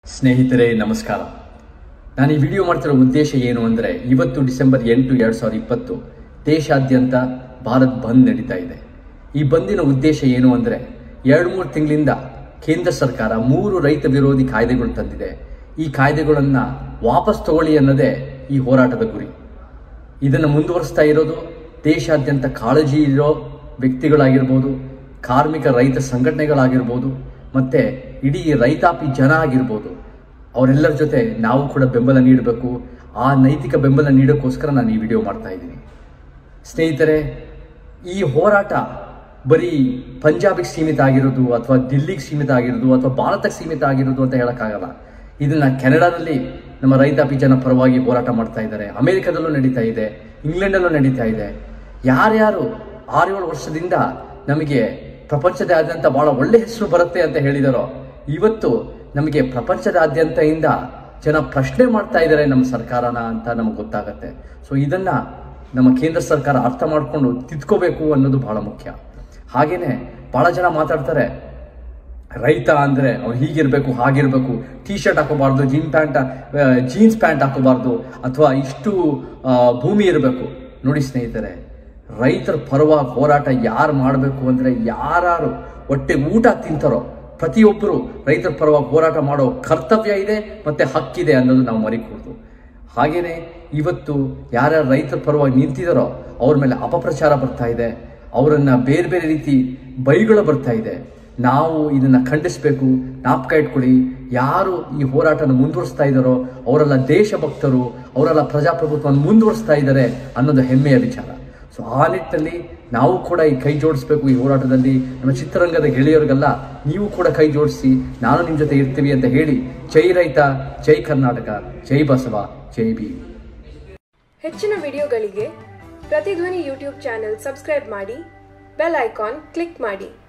ಸ್ನೇಹಿತರೆ ನಮಸ್ಕಾರ ನಾನು ಈ ವಿಡಿಯೋ ಮಾಡ್ತಿರೋ ಉದ್ದೇಶ ಏನು ಅಂದರೆ ಇವತ್ತು ಡಿಸೆಂಬರ್ ಎಂಟು ಎರಡು ಸಾವಿರದ ಇಪ್ಪತ್ತು ದೇಶಾದ್ಯಂತ ಭಾರತ್ ಬಂದ್ ನಡೀತಾ ಇದೆ ಈ ಬಂದಿನ ಉದ್ದೇಶ ಏನು ಅಂದರೆ ಎರಡು ಮೂರು ತಿಂಗಳಿಂದ ಕೇಂದ್ರ ಸರ್ಕಾರ ಮೂರು ರೈತ ವಿರೋಧಿ ಕಾಯ್ದೆಗಳು ತಂದಿದೆ ಈ ಕಾಯ್ದೆಗಳನ್ನು ವಾಪಸ್ ತಗೊಳ್ಳಿ ಅನ್ನೋದೇ ಈ ಹೋರಾಟದ ಗುರಿ ಇದನ್ನು ಮುಂದುವರಿಸ್ತಾ ಇರೋದು ದೇಶಾದ್ಯಂತ ಕಾಳಜಿ ಇರೋ ವ್ಯಕ್ತಿಗಳಾಗಿರ್ಬೋದು ಕಾರ್ಮಿಕ ರೈತ ಸಂಘಟನೆಗಳಾಗಿರ್ಬೋದು ಮತ್ತೆ ಇಡೀ ರೈತಾಪಿ ಜನ ಆಗಿರ್ಬೋದು ಅವರೆಲ್ಲರ ಜೊತೆ ನಾವು ಕೂಡ ಬೆಂಬಲ ನೀಡಬೇಕು ಆ ನೈತಿಕ ಬೆಂಬಲ ನೀಡೋಕ್ಕೋಸ್ಕರ ನಾನು ಈ ವಿಡಿಯೋ ಮಾಡ್ತಾ ಇದ್ದೀನಿ ಸ್ನೇಹಿತರೆ ಈ ಹೋರಾಟ ಬರೀ ಪಂಜಾಬಿಗೆ ಸೀಮಿತ ಆಗಿರೋದು ಅಥವಾ ದಿಲ್ಲಿಗೆ ಸೀಮಿತ ಆಗಿರೋದು ಅಥವಾ ಭಾರತಕ್ಕೆ ಸೀಮಿತ ಆಗಿರೋದು ಅಂತ ಹೇಳೋಕ್ಕಾಗಲ್ಲ ಇದನ್ನ ಕೆನಡಾದಲ್ಲಿ ನಮ್ಮ ರೈತಾಪಿ ಜನ ಪರವಾಗಿ ಹೋರಾಟ ಮಾಡ್ತಾ ಇದ್ದಾರೆ ಅಮೆರಿಕದಲ್ಲೂ ನಡೀತಾ ಇದೆ ಇಂಗ್ಲೆಂಡಲ್ಲೂ ನಡೀತಾ ಇದೆ ಯಾರ್ಯಾರು ಆರೇಳು ವರ್ಷದಿಂದ ನಮಗೆ ಪ್ರಪಂಚದಾದ್ಯಂತ ಬಹಳ ಒಳ್ಳೆ ಹೆಸರು ಬರುತ್ತೆ ಅಂತ ಹೇಳಿದಾರೋ ಇವತ್ತು ನಮಗೆ ಪ್ರಪಂಚದಾದ್ಯಂತದಿಂದ ಜನ ಪ್ರಶ್ನೆ ಮಾಡ್ತಾ ಇದ್ದಾರೆ ನಮ್ಮ ಸರ್ಕಾರನ ಅಂತ ನಮಗೆ ಗೊತ್ತಾಗತ್ತೆ ಸೊ ಇದನ್ನ ನಮ್ಮ ಕೇಂದ್ರ ಸರ್ಕಾರ ಅರ್ಥ ಮಾಡಿಕೊಂಡು ತಿದ್ಕೋಬೇಕು ಅನ್ನೋದು ಬಹಳ ಮುಖ್ಯ ಹಾಗೇನೆ ಬಹಳ ಜನ ಮಾತಾಡ್ತಾರೆ ರೈತ ಅಂದ್ರೆ ಅವ್ನು ಹೀಗಿರ್ಬೇಕು ಹಾಗಿರ್ಬೇಕು ಟೀ ಶರ್ಟ್ ಹಾಕೋಬಾರ್ದು ಜೀನ್ ಪ್ಯಾಂಟ್ ಜೀನ್ಸ್ ಪ್ಯಾಂಟ್ ಹಾಕೋಬಾರ್ದು ಅಥವಾ ಇಷ್ಟು ಆ, ಭೂಮಿ ಇರಬೇಕು ನೋಡಿ ಸ್ನೇಹಿತರೆ ರೈತರ ಪರವಾಗಿ ಹೋರಾಟ ಯಾರು ಮಾಡಬೇಕು ಅಂದ್ರೆ ಯಾರು ಹೊಟ್ಟೆ ಊಟ ತಿಂತಾರೋ ಪ್ರತಿಯೊಬ್ಬರು ರೈತರ ಪರವಾಗಿ ಹೋರಾಟ ಮಾಡೋ ಕರ್ತವ್ಯ ಇದೆ ಮತ್ತೆ ಹಕ್ಕಿದೆ ಅನ್ನೋದು ನಾವು ಮರಿಕೂಡ್ದು ಹಾಗೇನೆ ಇವತ್ತು ಯಾರ್ಯಾರು ರೈತರ ಪರವಾಗಿ ನಿಂತಿದಾರೋ ಅವ್ರ ಮೇಲೆ ಅಪಪ್ರಚಾರ ಬರ್ತಾ ಇದೆ ಅವರನ್ನ ಬೇರೆ ಬೇರೆ ರೀತಿ ಬೈಗಳು ಬರ್ತಾ ಇದೆ ನಾವು ಇದನ್ನ ಖಂಡಿಸಬೇಕು ಜ್ಞಾಪಕ ಇಟ್ಕೊಳ್ಳಿ ಯಾರು ಈ ಹೋರಾಟನ ಮುಂದುವರಿಸ್ತಾ ಇದ್ದಾರೋ ಅವರೆಲ್ಲ ದೇಶಭಕ್ತರು ಅವರೆಲ್ಲ ಪ್ರಜಾಪ್ರಭುತ್ವವನ್ನು ಮುಂದುವರಿಸ್ತಾ ಇದ್ದಾರೆ ಅನ್ನೋದು ಹೆಮ್ಮೆಯ ವಿಚಾರ ಸೊ ಆ ನಿಟ್ಟಿನಲ್ಲಿ ನಾವು ಕೂಡ ಈ ಕೈ ಜೋಡಿಸ್ಬೇಕು ಈ ಹೋರಾಟದಲ್ಲಿ ನಮ್ಮ ಚಿತ್ರರಂಗದ ಗೆಳೆಯರಿಗೆಲ್ಲ ನೀವು ಕೂಡ ಕೈ ಜೋಡಿಸಿ ನಾನು ನಿಮ್ಮ ಜೊತೆ ಇರ್ತೀವಿ ಅಂತ ಹೇಳಿ ಜೈ ರೈತ ಜೈ ಕರ್ನಾಟಕ ಜೈ ಬಸವ ಜೈ ಭೀಮ್ ಹೆಚ್ಚಿನ ವಿಡಿಯೋಗಳಿಗೆ ಪ್ರತಿಧ್ವನಿ ಯೂಟ್ಯೂಬ್ ಚಾನೆಲ್ ಸಬ್ಸ್ಕ್ರೈಬ್ ಮಾಡಿ ಬೆಲ್ ಐಕಾನ್ ಕ್ಲಿಕ್ ಮಾಡಿ